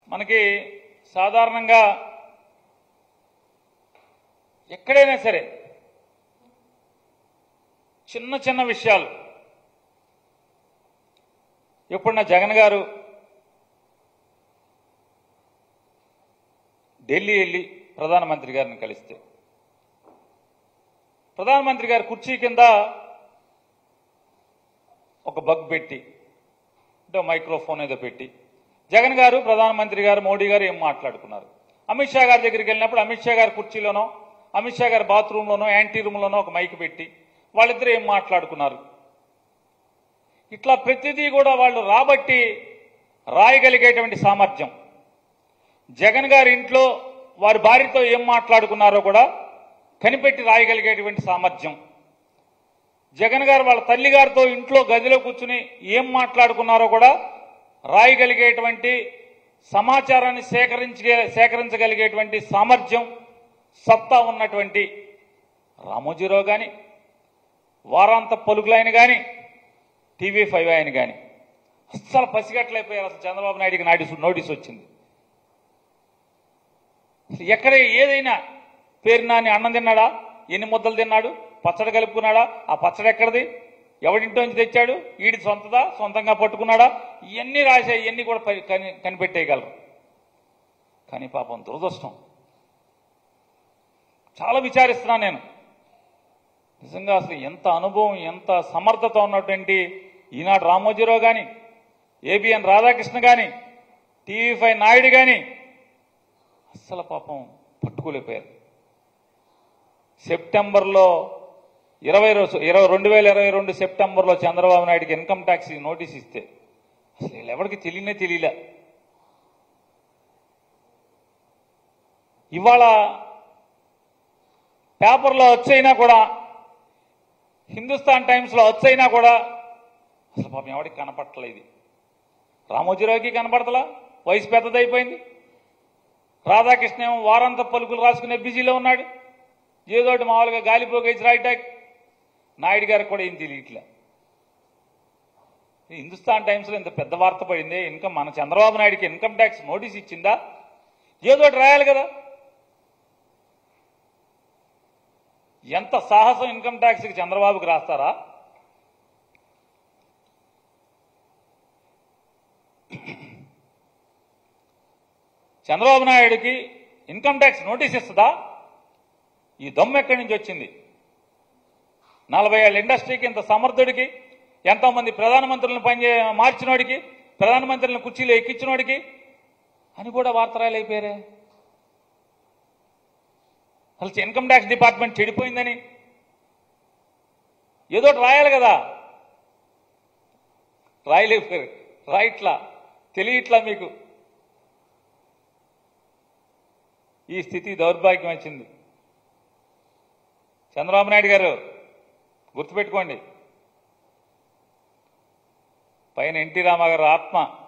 మనకి సాధారణంగా ఎక్కడైనా సరే చిన్న చిన్న విషయాలు ఎప్పుడన్నా జగన్ గారు ఢిల్లీ వెళ్ళి ప్రధానమంత్రి గారిని కలిస్తే ప్రధానమంత్రి గారి కుర్చీ కింద ఒక బగ్ పెట్టి అంటే మైక్రోఫోన్ ఏదో పెట్టి జగన్ గారు ప్రధానమంత్రి గారు మోడీ గారు ఏం మాట్లాడుకున్నారు అమిత్ షా గారి దగ్గరికి వెళ్ళినప్పుడు అమిత్ షా గారి కుర్చీలోనో అమిత్ షా గారి బాత్రూంలోనో యాంటీ రూమ్లోనో ఒక మైక్ పెట్టి వాళ్ళిద్దరు ఏం మాట్లాడుకున్నారు ఇట్లా ప్రతిదీ కూడా వాళ్ళు రాబట్టి రాయగలిగేటువంటి సామర్థ్యం జగన్ గారి ఇంట్లో వారి భార్యతో ఏం మాట్లాడుకున్నారో కూడా కనిపెట్టి రాయగలిగేటువంటి సామర్థ్యం జగన్ గారు వాళ్ళ తల్లి గారితో ఇంట్లో గదిలో కూర్చుని ఏం మాట్లాడుకున్నారో కూడా రాయగలిగేటువంటి సమాచారాన్ని సేకరించే సేకరించగలిగేటువంటి సామర్థ్యం సత్తా ఉన్నటువంటి రామోజీరావు కానీ వారాంత పలుకులైన కానీ టీవీ ఫైవ్ ఆయన కానీ అస్సలు పసిగట్లయిపోయారు అసలు చంద్రబాబు నాయుడికి నాటి నోటీస్ వచ్చింది అసలు ఎక్కడ ఏదైనా పేరు నాని అన్నం తిన్నాడా ఎన్ని ముద్దలు తిన్నాడు పచ్చడి కలుపుకున్నాడా ఆ పచ్చడి ఎక్కడిది ఎవడింటో నుంచి తెచ్చాడు ఈడి సొంతదా సొంతంగా పట్టుకున్నాడా ఇవన్నీ రాసే ఇవన్నీ కూడా పరి- కని కనిపెట్టేయగలరు కానీ పాపం దురదృష్టం చాలా విచారిస్తున్నాను నేను నిజంగా అసలు ఎంత అనుభవం ఎంత సమర్థత ఉన్నటువంటి ఈనాడు రామోజీరావు కానీ ఏబిఎన్ రాధాకృష్ణ కానీ టీవీ ఫైవ్ నాయుడు కానీ అస్సలు పాపం పట్టుకోలేకపోయారు సెప్టెంబర్లో ఇరవై రోజు ఇరవై రెండు వేల ఇరవై రెండు సెప్టెంబర్లో చంద్రబాబు నాయుడికి ఇన్కమ్ ట్యాక్స్ నోటీస్ ఇస్తే అసలు వీళ్ళు ఎవరికి తెలియనే తెలియలే ఇవాళ పేపర్లో వచ్చైనా కూడా హిందుస్థాన్ టైమ్స్లో వచ్చైనా కూడా అసలు పాపం ఎవరికి కనపట్టలేదు ఇది రామోజీరావుకి కనపడతలా వయసు పెద్దదైపోయింది రాధాకృష్ణ ఏమో వారాంత పలుకులు రాసుకునే బిజీలో ఉన్నాడు ఏదో ఒకటి మామూలుగా గాలిపోగేసి రాయటాక్ నాయుడు గారికి కూడా ఏం తెలియట్లే ఈ హిందుస్థాన్ టైమ్స్లో ఇంత పెద్ద వార్త పడింది ఇన్కమ్ మన చంద్రబాబు నాయుడికి ఇన్కమ్ ట్యాక్స్ నోటీస్ ఇచ్చిందా ఏదో ఒకటి రాయాలి కదా ఎంత సాహసం ఇన్కమ్ ట్యాక్స్కి చంద్రబాబుకి రాస్తారా చంద్రబాబు నాయుడికి ఇన్కమ్ ట్యాక్స్ నోటీస్ ఇస్తుందా ఈ దమ్ము ఎక్కడి నుంచి వచ్చింది నలభై ఏళ్ళ ఇండస్ట్రీకి ఇంత సమర్థుడికి ఎంతోమంది ప్రధానమంత్రులను పనిచే మార్చినోడికి ప్రధానమంత్రులను కుర్చీలో ఎక్కించినోడికి అని కూడా వార్తరాయలు అయిపోయారే అసలు ఇన్కమ్ ట్యాక్స్ డిపార్ట్మెంట్ చెడిపోయిందని ఏదో ఒకటి రాయాలి కదా రాయలేకపోయారు రాయిట్లా తెలియట్లా మీకు ఈ స్థితి దౌర్భాగ్యం వచ్చింది చంద్రబాబు నాయుడు గారు గుర్తుపెట్టుకోండి పైన ఎన్టీ రామాగారు ఆత్మ